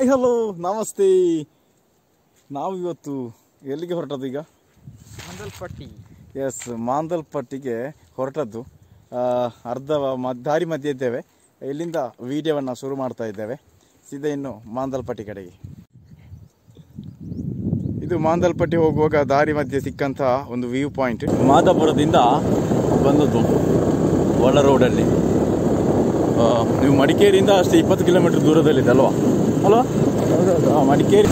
Hello ನಮಸ್ತೆ ನಾವು ಇವತ್ತು ಎಲ್ಲಿಗೆ ಹೊರಟದ್ದು ಈಗ ಮಂದಲ್ಪಟ್ಟಿ ಎಸ್ ಮಾಂದಲ್ಪಟ್ಟಿಗೆ ಹೊರಟದ್ದು ಆ, ಅರ್ಧ ಮ- ದಾರಿ ಮಧ್ಯೆ ಇದ್ದೇವೆ ಇಲ್ಲಿಂದ ವಿಡಿಯೋವನ್ನು ಶುರು ಮಾಡ್ತಾ ಇದ್ದೇವೆ ಸೀದಾ ಇನ್ನು ಮಾಂದಲ್ಪಟ್ಟಿ ಕಡೆಗೆ ಇದು ಮಾಂದಲ್ಪಟ್ಟಿ ಹೋಗುವಾಗ ದಾರಿ ಮಧ್ಯೆ ಸಿಕ್ಕಂತಹ ಒಂದು ವ್ಯೂ ಪಾಯಿಂಟ್ ಮಾದಾಪುರದಿಂದ ಬಂದದ್ದು ಒಳ ರೋಡಲ್ಲಿ ಆ, ನೀವು ಮಡಿಕೇರಿಯಿಂದ ಅಷ್ಟು ಇಪ್ಪತ್ತು ಕಿಲೋಮೀಟರ್ ದೂರದಲ್ಲಿದೆ ಅಲ್ವಾ ಅಲ್ವಾ ಆ, ಮಡಿಕೇರಿ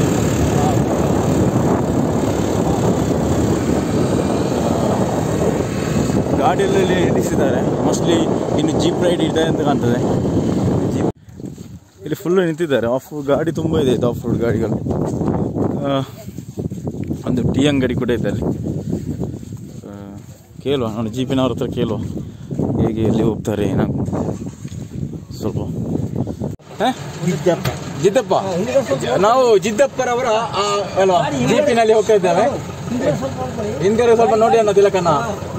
ಗಾಡಿಯಲ್ಲಿ ನಿಲ್ಲಿಸಿದ್ದಾರೆ ಮೋಸ್ಟ್ಲಿ ಇನ್ನು ಜೀಪ್ ರೈಡ್ ಇದೆ ಅಂತ ಕಾಣ್ತದೆ ಜೀಪ್ ಇಲ್ಲಿ ಫುಲ್ ನಿಂತಿದ್ದಾರೆ ಆಫ್ ಗಾಡಿ ತುಂಬ ಇದೆ ಇದು ಆಫ್ ರೋಡ್ ಗಾಡಿಗಳು ಆ, ಒಂದು ಟೀ ಅಂಗಡಿ ಕೂಡ ಇದೆ ಅಲ್ಲಿ ಆ, ಕೇಳುವ ನಾನು ಜೀಪಿನವ್ರ ಹತ್ರ ಕೇಳುವ ಹೇಗೆ ಎಲ್ಲಿ ಹೋಗ್ತಾರೆ ಏನೋ ಸ್ವಲ್ಪ ಹ? ಜಿದ್ದಪ್ಪ ನಾವು ಜಿದ್ದಪ್ಪರವರ ಆ, ಅಲ್ವಾ ಜೀಪಿನಲ್ಲಿ ಹೋಗ್ತಾ ಇದ್ದೇವೆ ಹಿಂದೆ ಸ್ವಲ್ಪ ನೋಡಿ ಅನ್ನೋ ತಿಲಕನ್ನ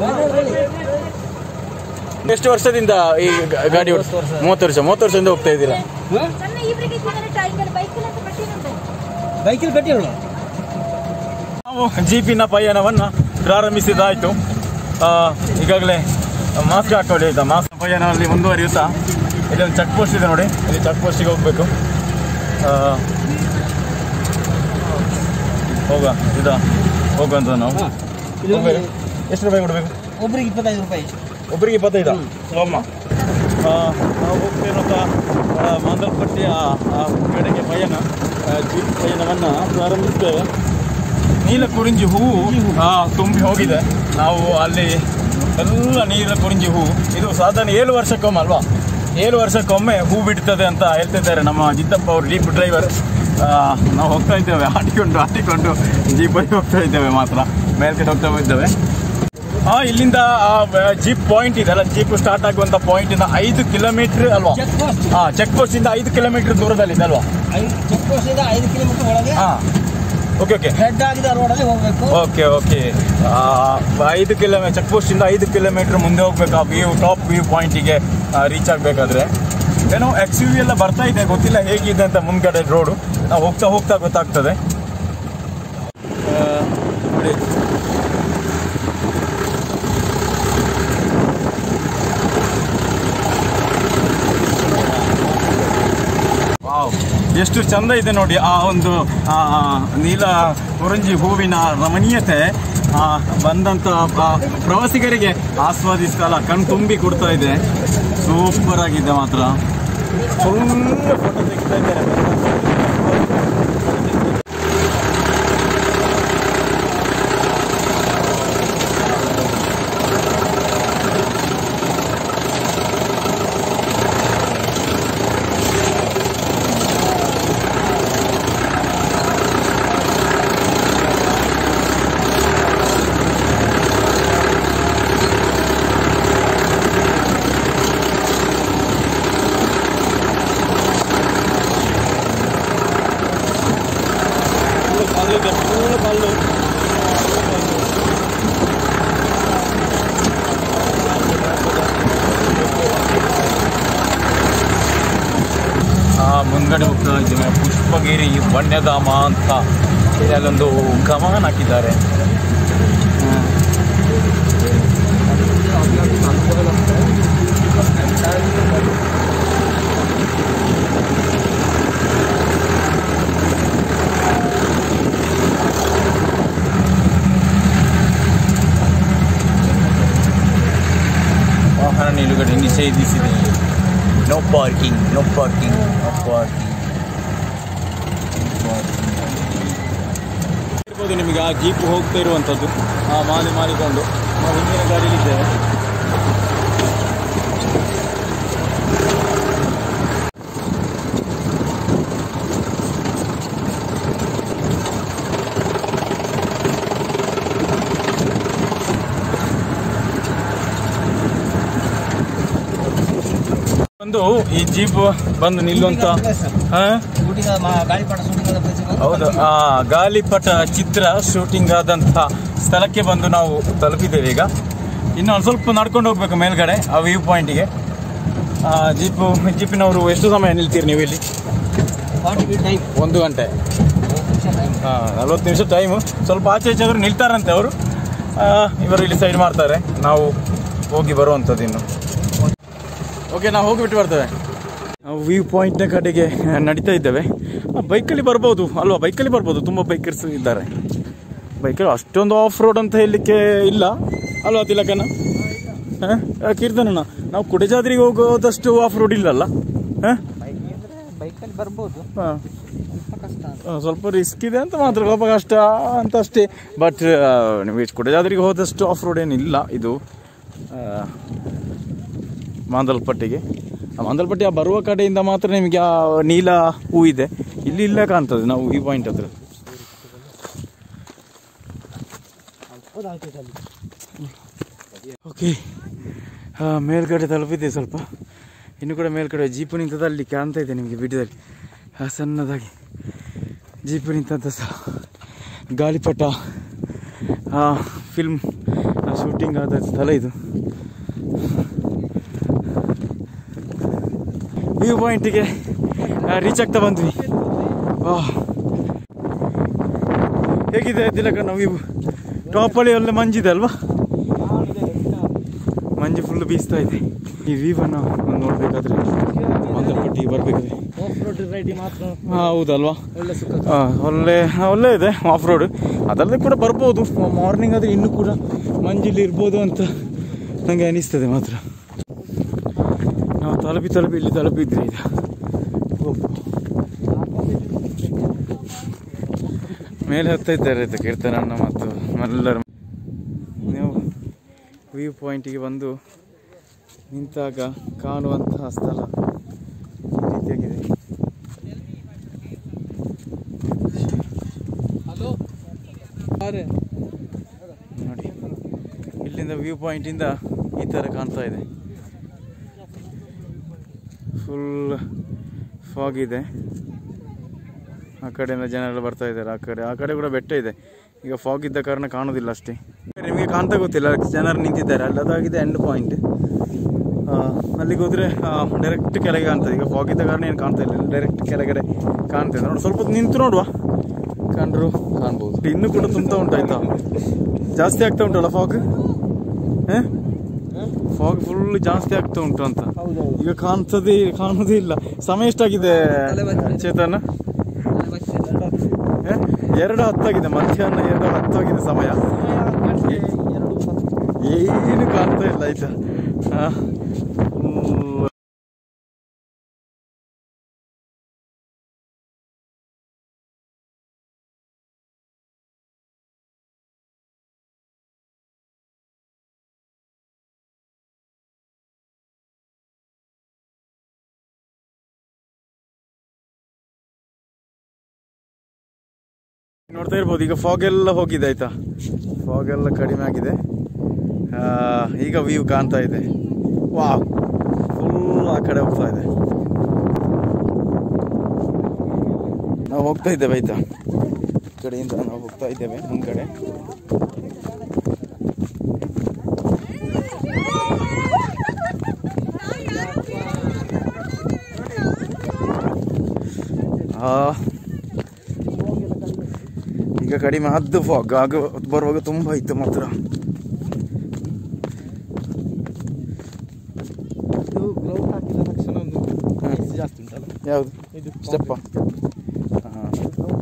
ಎಷ್ಟು ವರ್ಷದಿಂದ ಈ ಗ- ಗಾಡಿ ಓಡಿಸ್ ಮೂವತ್ತು ವರ್ಷ ಮೂವತ್ತು ವರ್ಷದಿಂದ ಹೋಗ್ತಾ ಇದ್ದೀರಾ ಸಣ್ಣ ಇಬ್ಬರಿಗೆ ಇಟ್ಟಿದ್ದಾರೆ ಟೈಗರ್ ಬೈಕಲ್ಲಿ ಅಂತ ಕಟ್ಟಿರುಂಟು ಬೈಕಲ್ಲಿ ಕಟ್ಟಿರೋಣ ನಾವು ಜೀಪಿನ ಪಯಣವನ್ನು ಪ್ರಾರಂಭಿಸಿದಾಯಿತು ಆ, ಈಗಾಗಲೇ ಮಾಸ್ಕ್ ಹಾಕೊಳ್ಳಿ ಆಯ್ತಾ ಮಾಸ್ಕ್ ಪಯಣದಲ್ಲಿ ಮುಂದುವರಿಯುತ್ತಾ ಇಲ್ಲೊಂದು ಚೆಕ್ ಪೋಸ್ಟ್ ಇದೆ ನೋಡಿ ಇಲ್ಲಿ ಚೆಕ್ ಪೋಸ್ಟಿಗೆ ಹೋಗಬೇಕು ಹೋಗ ಇದ ಹೋಗುವಂತ ನಾವು ಹೋಗ್ಬೇಕು. ಎಷ್ಟು ರೂಪಾಯಿ ಕೊಡಬೇಕು ಒಬ್ರಿಗೆ ಇಪ್ಪತ್ತೈದು ರೂಪಾಯಿ ಒಬ್ಬರಿಗೆ ಇಪ್ಪತ್ತೈದು ಅಮ್ಮ ಆ, ನಾವು ಹೋಗ್ತಿರುವಂಥ ಮಾಂದಲ್ಪಟ್ಟಿಯ ಆ ಕಡೆಗೆ ಪಯಣ ಆ, ಜೀಪ್ ಪಯಣವನ್ನು ಪ್ರಾರಂಭಿಸ್ತೇವೆ ನೀಲ ಕುರಿಂಜಿ ಹೂವು ಆ, ತುಂಬಿ ಹೋಗಿದೆ ನಾವು ಅಲ್ಲಿ ಎಲ್ಲ ನೀಲ ಕುರಿಂಜಿ ಹೂವು ಇದು ಸಾಧಾರಣ ಏಳು ವರ್ಷಕ್ಕೊಮ್ಮೆ ಅಲ್ವಾ ಏಳು ವರ್ಷಕ್ಕೊಮ್ಮೆ ಹೂ ಬಿಡ್ತದೆ ಅಂತ ಹೇಳ್ತಿದ್ದಾರೆ ನಮ್ಮ ಜಿದ್ದಪ್ಪ ಅವರು ಜೀಪ್ ಡ್ರೈವರ್ ನಾವು ಹೋಗ್ತಾ ಇದ್ದೇವೆ ಆಟಿಕೊಂಡು ಆಟಿಕೊಂಡು ಜೀಪಲ್ಲಿ ಹೋಗ್ತಾ ಇದ್ದೇವೆ ಮಾತ್ರ ಮೇಲ್ಗಡೆ ಹೋಗ್ತಾ ಇದ್ದೇವೆ ಹಾ ಇಲ್ಲಿಂದ ಜೀಪ್ ಪಾಯಿಂಟ್ ಇದೆಲ್ಲ ಜೀಪ್ ಸ್ಟಾರ್ಟ್ ಆಗುವಂತ ಪಾಯಿಂಟ್ ಇಂದ ಐದು ಕಿಲೋಮೀಟರ್ ಅಲ್ವಾ ಚೆಕ್ ಪೋಸ್ಟ್ ಹಾ ಚೆಕ್ ಪೋಸ್ಟ್ ಇಂದ ಐದು ಕಿಲೋಮೀಟರ್ ದೂರದಲ್ಲಿದೆ ಅಲ್ವಾ ಐದು ಚೆಕ್ ಪೋಸ್ಟ್ ಇಂದ ಐದು ಕಿಲೋಮೀಟರ್ ಒಳಗೆ ಹಾ ಓಕೆ ಓಕೆ ಹೆಡ್ ಆಗಿದ ರೋಡಲ್ಲಿ ಹೋಗ್ಬೇಕು ಓಕೆ ಓಕೆ ಐದು ಕಿಲೋಮೀಟರ್ ಚೆಕ್ ಪೋಸ್ಟ್ ಇಂದ ಐದು ಕಿಲೋಮೀಟರ್ ಮುಂದೆ ಹೋಗ್ಬೇಕು ಆ ವ್ಯೂ ಟಾಪ್ ವ್ಯೂ ಪಾಯಿಂಟಿಗೆ ರೀಚ್ ಆಗಬೇಕಾದ್ರೆ ಏನೋ ಎಕ್ಸ್ ಯು ಎಲ್ಲ ಬರ್ತಾ ಇದೆ ಗೊತ್ತಿಲ್ಲ ಹೇಗಿದೆ ಅಂತ ಮುಂದ್ಗಡೆ ರೋಡು ನಾವು ಹೋಗ್ತಾ ಹೋಗ್ತಾ ಗೊತ್ತಾಗ್ತದೆ ಆ, ನೋಡಿ ವಾವ್ ಎಷ್ಟು ಚಂದ ಇದೆ ನೋಡಿ ಆ ಒಂದು ಆ, ನೀಲ ಕುರಂಜಿ ಹೂವಿನ ರಮಣೀಯತೆ ಆ, ಬಂದಂತ ಆ, ಪ್ರವಾಸಿಗರಿಗೆ ಆಸ್ವಾದಿಸಲ್ಲ ಕಣ್ ತುಂಬಿ ಕೊಡ್ತಾ ಇದೆ ಸೂಪರ್ ಆಗಿದೆ ಮಾತ್ರ ಫುಲ್ ಫೋಟೋ ತೆಗಿತಾ ಇದ್ದಾರೆ ಫುಲ್ ಕಲ್ಲಿದೆ ಫುಲ್ ಕಲ್ಲು ಆ ಮುಂದ್ಗಡೆ ಹೋಗ್ತಾ ಇದ್ದೇವೆ ಪುಷ್ಪಗಿರಿ ವನ್ಯಧಾಮ ಅಂತ ಇದಲ್ಲೊಂದು ಗಮನ ಹಾಕಿದ್ದಾರೆ ವಾಹನ ನಿಲುಗಡೆ ನಿಷೇಧಿಸಿದೆ no parking no parking no parking ಇರ್ಬೋದು ನಿಮಗೆ ಆ ಜೀಪ್ ಹೋಗ್ತಾ ಇರುವಂಥದ್ದು ಆ ಮಾಲಿ ಮಾರಿಕೊಂಡು ನಾವು ಹಿಂದಿನ ಗಾಡಿಯಲ್ಲಿದ್ದೇವೆ ಒಂದು ಈ ಜೀಪ್ ಬಂದು ನಿಲ್ಲುವಂತ ಹಾ ಶೂಟಿಂಗ್ ಗಾಳಿಪಟ ಶೂಟಿಂಗ್ ಆದ place ಗೆ ಹೌದು ಆ ಗಾಲಿಪಟ ಚಿತ್ರ ಶೂಟಿಂಗ್ ಆದಂಥ ಸ್ಥಳಕ್ಕೆ ಬಂದು ನಾವು ತಲುಪಿದ್ದೇವೆ ಈಗ ಇನ್ನು ಒಂದು ಸ್ವಲ್ಪ ನಡ್ಕೊಂಡು ಹೋಗ್ಬೇಕು ಮೇಲ್ಗಡೆ ಆ ವ್ಯೂ ಪಾಯಿಂಟಿಗೆ ಜೀಪು ಜೀಪಿನವರು ಎಷ್ಟು ಸಮಯ ನಿಲ್ತೀರಿ ನೀವು ಇಲ್ಲಿ ಫಾರ್ಟಿ ಟೈಮ್ ಒಂದು ಗಂಟೆ ನಿಮಿಷ ಟೈಮ್ ಹಾಂ ನಲ್ವತ್ತು ನಿಮಿಷ ಟೈಮು ಸ್ವಲ್ಪ ಆಚೆ ಈಚೆ ಆದರೂ ನಿಲ್ತಾರಂತೆ ಅವರು ಇವರು ಇಲ್ಲಿ ಸೈಡ್ ಮಾಡ್ತಾರೆ ನಾವು ಹೋಗಿ ಬರುವಂಥದ್ದು ಇನ್ನು ಓಕೆ ನಾವು ಹೋಗಿಬಿಟ್ಟು ಬರ್ತೇವೆ ನಾವು ವ್ಯೂ ಪಾಯಿಂಟ್ನ ಕಡೆಗೆ ಆ, ನಡೀತಾ ಇದ್ದೇವೆ ಬೈಕಲ್ಲಿ ಬರ್ಬೋದು ಅಲ್ವಾ ಬೈಕಲ್ಲಿ ಬರ್ಬೋದು ತುಂಬ ಬೈಕರ್ಸ್ ಇದ್ದಾರೆ ಬೈಕಲ್ಲಿ ಅಷ್ಟೊಂದು ಆಫ್ ರೋಡ್ ಅಂತ ಹೇಳಲಿಕ್ಕೆ ಇಲ್ಲ ಅಲ್ವಾ ತಿಲಕನ ಹಾಂ ಕೀರ್ತನಣ್ಣ ನಾವು ಕುಡಜಾದ್ರಿಗೆ ಹೋಗೋದಷ್ಟು ಆಫ್ ರೋಡ್ ಇಲ್ಲಲ್ಲ ಹಾಂ ಬೈಕಲ್ಲಿ ಬರ್ಬೋದು ಹಾಂ ಸ್ವಲ್ಪ ಕಷ್ಟ ಆ, ಸ್ವಲ್ಪ ರಿಸ್ಕ್ ಇದೆ ಅಂತ ಮಾತ್ರ ಸ್ವಲ್ಪ ಕಷ್ಟ ಅಂತ ಅಷ್ಟೇ ಬಟ್ ನೀವು ಕುಡಜಾದ್ರಿಗೆ ಹೋದಷ್ಟು ಆಫ್ ರೋಡ್ ಏನಿಲ್ಲ ಇದು ಆ, ಮಾಂದಲ್ಪಟ್ಟಿಗೆ ಆ ಮಾಂದಲ್ಪಟ್ಟಿ ಆ ಬರುವ ಕಡೆಯಿಂದ ಮಾತ್ರ ನಿಮಗೆ ಆ ನೀಲ ಹೂ ಇದೆ ಇಲ್ಲಿ ಇಲ್ಲ ಕಾಣ್ತದೆ ನಾವು ಈ ಪಾಯಿಂಟ್ ಹತ್ರ ಓಕೆ ಮೇಲ್ಗಡೆ ತಲುಪಿದೆ ಸ್ವಲ್ಪ ಇನ್ನು ಕೂಡ ಮೇಲ್ಗಡೆ ಜೀಪು ನಿಂತದ್ದು ಅಲ್ಲಿ ಕಾಣ್ತಾ ಇದೆ ನಿಮಗೆ ವಿಡಿಯೋದಲ್ಲಿ ಆ, ಸಣ್ಣದಾಗಿ ಜೀಪು ನಿಂತಂಥ ಸಹ ಗಾಳಿಪಟ ಫಿಲ್ಮ್ ಶೂಟಿಂಗ್ ಆದ ಸ್ಥಳ ಇದು ವ್ಯೂ ಪಾಯಿಂಟಿಗೆ ರೀಚ್ ಆಗ್ತಾ ಬಂದ್ವಿ ವಾ ಹೇಗಿದೆ ದಿಲಕಣ್ಣ ವ್ಯೂ ಟಾಪಲ್ಲಿ ಒಳ್ಳೆ ಮಂಜಿದೆ ಅಲ್ವಾ ಮಂಜು ಫುಲ್ ಬೀಸ್ತಾ ಇದೆ ಈ ವ್ಯೂವನ್ನು ನೋಡಬೇಕಾದ್ರೆ ಮಂದಪಟ್ಟಿಗೆ ಬರಬೇಕಾದ್ರೆ ಆಫ್ ರೋಡ್ ರೈಡಿಂಗ್ ಮಾತ್ರ ಹೌದಲ್ವಾ ಒಳ್ಳೆ ಸುಖ ಆ, ಒಳ್ಳೆ ಒಳ್ಳೆ ಇದೆ ಆಫ್ ರೋಡ್ ಅದರಲ್ಲಿ ಕೂಡ ಬರ್ಬೋದು ಮಾರ್ನಿಂಗ್ ಆದರೆ ಇನ್ನೂ ಕೂಡ ಮಂಜಿಲ್ಲಿ ಇರ್ಬೋದು ಅಂತ ನನಗೆ ಅನಿಸ್ತದೆ ಮಾತ್ರ ನಾವು ತಲುಪಿ ತಲುಪಿ ಇಲ್ಲಿ ತಲುಪಿದ್ರೆ ಈಗ ಒಬ್ಬ. ಮೇಲೆ ಹತ್ತಾ ಇದ್ದಾರೆ ಆಯ್ತು ಕೀರ್ತನಣ್ಣ ಮತ್ತು ಎಲ್ಲರೂ ನೀವು ವ್ಯೂ ಪಾಯಿಂಟಿಗೆ ಬಂದು ನಿಂತಾಗ ಕಾಣುವಂತಹ ಸ್ಥಳ ಈ ರೀತಿಯಾಗಿದೆ ನೋಡಿ ಇಲ್ಲಿಂದ ವ್ಯೂ ಪಾಯಿಂಟಿಂದ ಈ ಥರ ಕಾಣ್ತಾ ಇದೆ ಫುಲ್ ಫಾಗ್ ಇದೆ ಆ ಕಡೆಯಿಂದ ಜನರೆಲ್ಲ ಬರ್ತಾ ಇದ್ದಾರೆ ಆ ಕಡೆ ಆ ಕಡೆ ಕೂಡ ಬೆಟ್ಟ ಇದೆ ಈಗ ಫಾಗ್ ಇದ್ದ ಕಾರಣ ಕಾಣೋದಿಲ್ಲ ಅಷ್ಟೇ ನಿಮಗೆ ಕಾಣ್ತಾ ಗೊತ್ತಿಲ್ಲ ಜನರು ನಿಂತಿದ್ದಾರೆ ಅಲ್ಲಿ ಅದಾಗಿದೆ ಎಂಡ್ ಪಾಯಿಂಟ್ ಅಲ್ಲಿಗೆ ಹೋದ್ರೆ ಡೈರೆಕ್ಟ್ ಕೆಳಗೆ ಕಾಣ್ತದೆ ಈಗ ಫಾಗ್ ಇದ್ದ ಕಾರಣ ಏನು ಕಾಣ್ತಾ ಇಲ್ಲ ಡೈರೆಕ್ಟ್ ಕೆಳಗಡೆ ಕಾಣ್ತದೆ ನೋಡಿ ಸ್ವಲ್ಪ ಹೊತ್ತು ನಿಂತು ನೋಡುವ ಕಂಡ್ರು ಕಾಣ್ಬೋದು ಇನ್ನೂ ಕೂಡ ತುಂಬ ಉಂಟಾಯ್ತಾ ಜಾಸ್ತಿ ಆಗ್ತಾ ಉಂಟಲ್ಲ ಫಾಗ್ ಫಾಗ್ ಫುಲ್ ಜಾಸ್ತಿ ಆಗ್ತಾ ಉಂಟು ಅಂತ ಹೌದೌದು ಈಗ ಕಾಣ್ತದೆ ಕಾಣೋದೇ ಇಲ್ಲ ಸಮಯ ಎಷ್ಟಾಗಿದೆ ತಲೆ ಬಂದಿದೆ. ಚೇತನ ಏ? ಎರಡು ಹತ್ತಾಗಿದೆ ಮಧ್ಯಾಹ್ನ ಎರಡು ಹತ್ತಾಗಿದೆ ಸಮಯ ಏನು ಕಾಣ್ತಾ ಇಲ್ಲ ಆಯ್ತಾ ಹಾ. ಫುಲ್ ನೋಡ್ತಾ ಇರ್ಬೋದು ಈಗ ಫಾಗ್ ಎಲ್ಲ ಹೋಗಿದೆ ಆಯ್ತಾ ಫಾಗ್ ಎಲ್ಲ ಕಡಿಮೆ ಆಗಿದೆ ಆ, ಈಗ ವ್ಯೂ ಕಾಣ್ತಾ ಇದೆ ವಾವ್ ಫುಲ್ ಆ ಕಡೆ ಹೋಗ್ತಾ ಇದೆ ನಾವು ಹೋಗ್ತಾ ಇದ್ದೇವೆ ಆಯ್ತಾ ಈ ಕಡೆಯಿಂದ ನಾವು ಹೋಗ್ತಾ ಇದ್ದೇವೆ ಮುಂದ್ಗಡೆ ಆ ಈಗ ಕಡಿಮೆ ಆದ್ದು ಫಾಗ್ ಆಗ ಬರುವಾಗ ತುಂಬಾ ಇತ್ತು ಮಾತ್ರ ಗ್ರೌಂಡ್ ಹಾಕಿದ ತಕ್ಷಣ ಒಂದು ice ಜಾಸ್ತಿ ಉಂಟಲ್ಲ ಯಾವುದು ಇದು ಸ್ಟೆಪ್ಪ ಗ್ರೌಂಡ್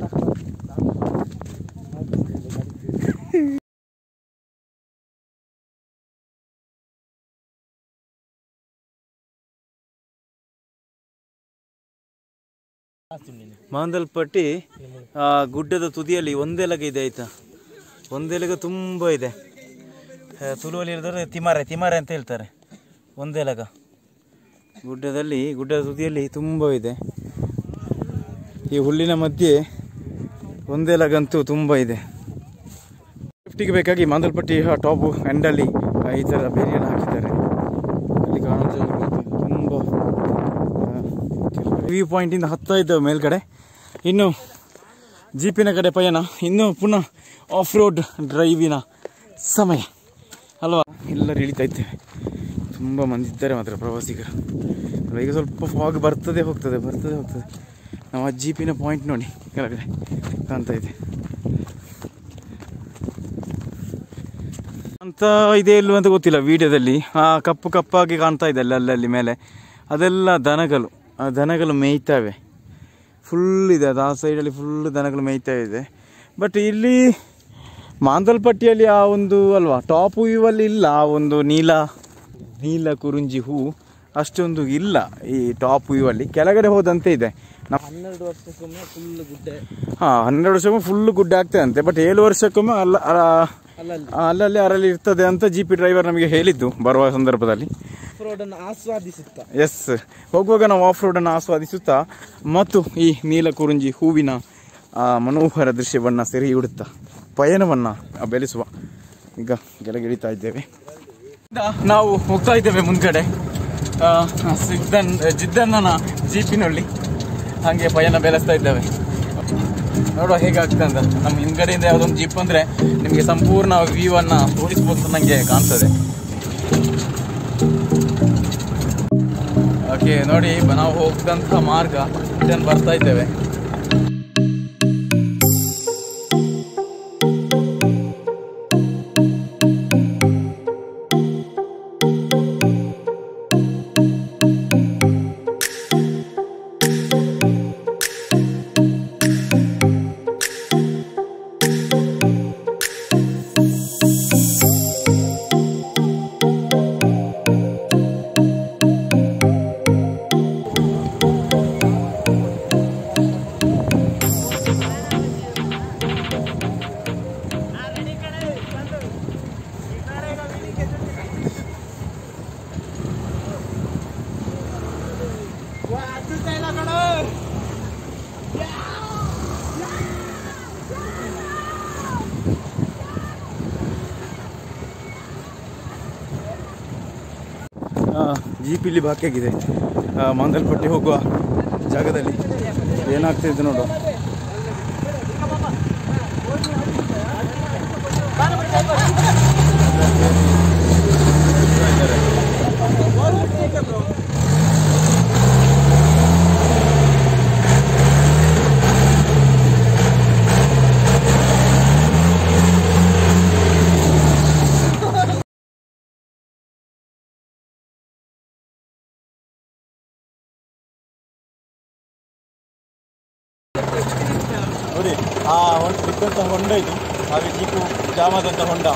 ಮಾಂದಲ್ಪಟ್ಟಿ ಆ, ಗುಡ್ಡದ ತುದಿಯಲ್ಲಿ ಒಂದೆಲಗ ಇದೆ ಆಯ್ತಾ ಒಂದೆಲಗ ತುಂಬ ಇದೆ ಆ, ತುಳುವಲ್ಲಿ ಹೇಳಿದ್ರೆ ತಿಮಾರೆ ತಿಮಾರೆ ಅಂತ ಹೇಳ್ತಾರೆ ಒಂದೆಲಗ ಗುಡ್ಡದಲ್ಲಿ ಗುಡ್ಡದ ತುದಿಯಲ್ಲಿ ತುಂಬ ಇದೆ ಈ ಹುಲ್ಲಿನ ಮಧ್ಯೆ ಒಂದೆಲಗಂತೂ ತುಂಬ ಇದೆ ಸೇಫ್ಟಿಗೆ ಬೇಕಾಗಿ ಮಾಂದಲ್ಪಟ್ಟಿ ಟಾಪು ಎಂಡಲ್ಲಿ ಆ, ಈ ಥರ ಬೇಲಿಯನ್ನು ಹಾಕಿದ್ದಾರೆ ಅಲ್ಲಿ ಕಾಣುವಂಥ ತುಂಬ ವ್ಯೂ ಪಾಯಿಂಟಿಂದ ಹತ್ತಾ ಇದ್ದೇವೆ ಮೇಲ್ಗಡೆ ಇನ್ನು ಜೀಪಿನ ಕಡೆ ಪಯಣ ಇನ್ನು ಪುನಃ ಆಫ್ ರೋಡ್ ಡ್ರೈವಿನ ಸಮಯ ಅಲ್ವಾ ಎಲ್ಲರೂ ಇಳಿತಾ ಇದ್ದೇವೆ ತುಂಬ ಮಂದಿ ಇದ್ದಾರೆ ಮಾತ್ರ ಪ್ರವಾಸಿಗರು ಅಲ್ಲ, ಈಗ ಸ್ವಲ್ಪ ಫಾಗ್ ಬರ್ತದೆ ಹೋಗ್ತದೆ ಬರ್ತದೆ ಹೋಗ್ತದೆ ನಮ್ಮ ಜೀಪಿನ ಪಾಯಿಂಟ್ ನೋಡಿ ಕೆಳಗಡೆ ಕಾಣ್ತಾ ಇದೆ ಅಂತ ಇದೆ ಇಲ್ವ ಅಂತ ಗೊತ್ತಿಲ್ಲ ವಿಡಿಯೋದಲ್ಲಿ ಆ ಕಪ್ಪು ಕಪ್ಪಾಗಿ ಕಾಣ್ತಾ ಇದೆ ಅಲ್ಲ ಅಲ್ಲಲ್ಲಿ ಮೇಲೆ ಅದೆಲ್ಲ ದನಗಳು ಆ ದನಗಳು ಮೇಯ್ತವೆ ಫುಲ್ ಇದೆ ಅದು ಆ ಸೈಡಲ್ಲಿ ಫುಲ್ ದನಗಳು ಮೇಯ್ತಾ ಇದೆ ಬಟ್ ಇಲ್ಲಿ ಮಾಂದಲ್ಪಟ್ಟಿಯಲ್ಲಿ ಆ ಒಂದು ಅಲ್ವಾ ಟಾಪ್ ವ್ಯೂವಲ್ಲಿ ಇಲ್ಲ ಆ ಒಂದು ನೀಲ ನೀಲ ಕುರುಂಜಿ ಹೂ ಅಷ್ಟೊಂದು ಇಲ್ಲ ಈ ಟಾಪ್ ವ್ಯೂವಲ್ಲಿ ಕೆಳಗಡೆ ಹೋದಂತೆ ಇದೆ ನಮ್ಮ ಹನ್ನೆರಡು ವರ್ಷಕ್ಕೊಮ್ಮೆ ಫುಲ್ ಗುಡ್ಡೆ ಹಾಂ ಹನ್ನೆರಡು ವರ್ಷಕ್ಕೊಮ್ಮೆ ಫುಲ್ ಗುಡ್ಡ ಆಗ್ತದೆ ಅಂತೆ ಬಟ್ ಏಳು ವರ್ಷಕ್ಕೊಮ್ಮೆ ಅಲ್ಲ ಆ- ಅಲ್ಲಲ್ಲಿ ಅಲ್ಲಲ್ಲಿ ಅರಲ್ಲಿ ಇರ್ತದೆ ಅಂತ ಜಿ ಪಿ ಡ್ರೈವರ್ ನಮಗೆ ಹೇಳಿದ್ದು ಬರುವ ಸಂದರ್ಭದಲ್ಲಿ ರೋಡನ್ನು ಆಸ್ವಾದಿಸುತ್ತಾ ಎಸ್ ಹೋಗುವಾಗ ನಾವು ಆಫ್ ರೋಡನ್ನು ಆಸ್ವಾದಿಸುತ್ತಾ ಮತ್ತು ಈ ನೀಲ ಕುರುಂಜಿ ಹೂವಿನ ಆ ಮನೋಹರ ದೃಶ್ಯವನ್ನ ಸೆರೆ ಹಿಡುತ್ತಾ ಪಯಣವನ್ನ ಬೆಳೆಸುವ ಈಗ ಕೆಳಗಿಳಿತಾ ಇದ್ದೇವೆ ಈಗ ನಾವು ಹೋಗ್ತಾ ಇದ್ದೇವೆ ಮುಂದ್ಗಡೆ ಆ, ಸಿದ್ದನ್ ಜಿದ್ದಣ್ಣನ ಜೀಪಿನಲ್ಲಿ ಹಾಗೆ ಪಯಣ ಬೆಳೆಸ್ತಾ ಇದ್ದೇವೆ ನೋಡುವ ಹೇಗಾಗ್ತದೆ ಅಂತ ನಮ್ಮ ಹಿಂದ್ಗಡೆಯಿಂದ ಯಾವುದೊಂದು ಜೀಪ್ ಅಂದ್ರೆ ನಿಮಗೆ ಸಂಪೂರ್ಣ ವ್ಯೂ ಅನ್ನ ತೋರಿಸ್ಬೋದು ಅಂತ ನಂಗೆ ಕಾಣ್ತದೆ ಓಕೆ ನೋಡಿ ಬ- ನಾವು ಹೋಗದಂತ ಮಾರ್ಗ ಇದನ್ನು ಬರ್ತಾ ಇದ್ದೇವೆ ಜೀಪ್ ಇಲ್ಲಿ ಬಾಕಿಯಾಗಿದೆ ಆ, ಮಾಂಗಲ್ಪಟ್ಟಿ ಹೋಗುವ ಜಾಗದಲ್ಲಿ ಏನಾಗ್ತಾ ಇದೆ ನೋಡು ನೋಡಿ ಆ ಒಂದು ಬಿದ್ದಂಥ ಹೊಂಡ ಇದು ಹಾಗೆ ಜೀಪು ಜಾಮದಂಥ ಹೊಂಡ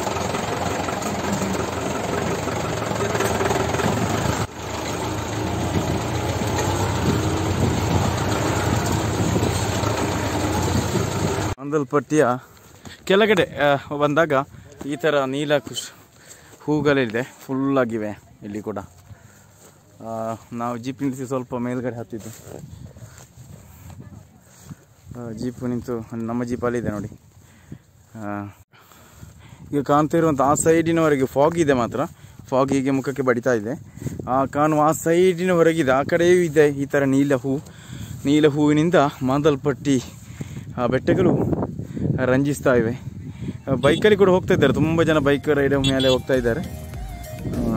ಅಂದಲ್ಪಟ್ಟಿಯ ಕೆಳಗಡೆ ಆ, ಬಂದಾಗ ಈ ಥರ ನೀಲ ಕುಶ್ ಹೂಗಳಿದೆ ಫುಲ್ಲಾಗಿವೆ ಇಲ್ಲಿ ಕೂಡ ಆ, ನಾವು ಜೀಪ್ ನಿಲ್ಲಿಸಿ ಸ್ವಲ್ಪ ಮೇಲ್ಗಡೆ ಹತ್ತಿದ್ದು ಆ, ಜೀಪು ನಿಂತು ನಮ್ಮ ಜೀಪಲ್ಲಿ ಇದೆ ನೋಡಿ ಆ, ಈಗ ಕಾಣ್ತಾ ಇರುವಂಥ ಆ ಸೈಡಿನವರೆಗೆ ಫಾಗ್ ಇದೆ ಮಾತ್ರ ಫಾಗ್ ಹೀಗೆ ಮುಖಕ್ಕೆ ಬಡಿತಾ ಇದೆ ಆ ಕಾಣುವ ಆ ಸೈಡಿನವರೆಗಿದೆ ಆ ಕಡೆಯೂ ಇದೆ ಈ ಥರ ನೀಲ ಹೂ ನೀಲ ಹೂವಿನಿಂದ ಮಾದಲ್ಪಟ್ಟಿ ಆ ಬೆಟ್ಟಗಳು ರಂಜಿಸ್ತಾ ಇವೆ ಆ, ಬೈಕಲ್ಲಿ ಕೂಡ ಹೋಗ್ತಾ ಇದ್ದಾರೆ ತುಂಬ ಜನ ಬೈಕ್ ರೈಡ್ ಮೇಲೆ ಹೋಗ್ತಾ ಇದ್ದಾರೆ ಆ,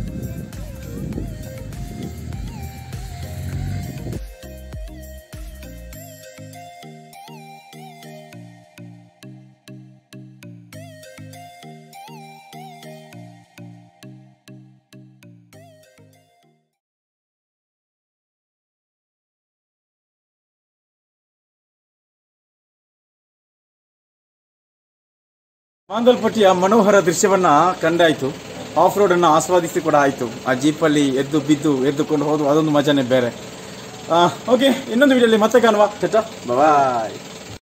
ಮಾಂದಲ್ಪಟ್ಟಿಯ ಮನೋಹರ ದೃಶ್ಯವನ್ನ ಕಂಡಾಯ್ತು ಆಫ್ ರೋಡ್ ಅನ್ನ ಆಸ್ವಾದಿಸಿ ಕೂಡ ಆಯ್ತು ಆ ಜೀಪಲ್ಲಿ ಎದ್ದು ಬಿದ್ದು ಎದ್ದುಕೊಂಡು ಹೋದು ಅದೊಂದು ಮಜಾನೇ ಬೇರೆ ಓಕೆ ಇನ್ನೊಂದು ವಿಡಿಯೋಲಿ ಮತ್ತೆ ಕಾಣುವ ಚಟ ಬಾಯ್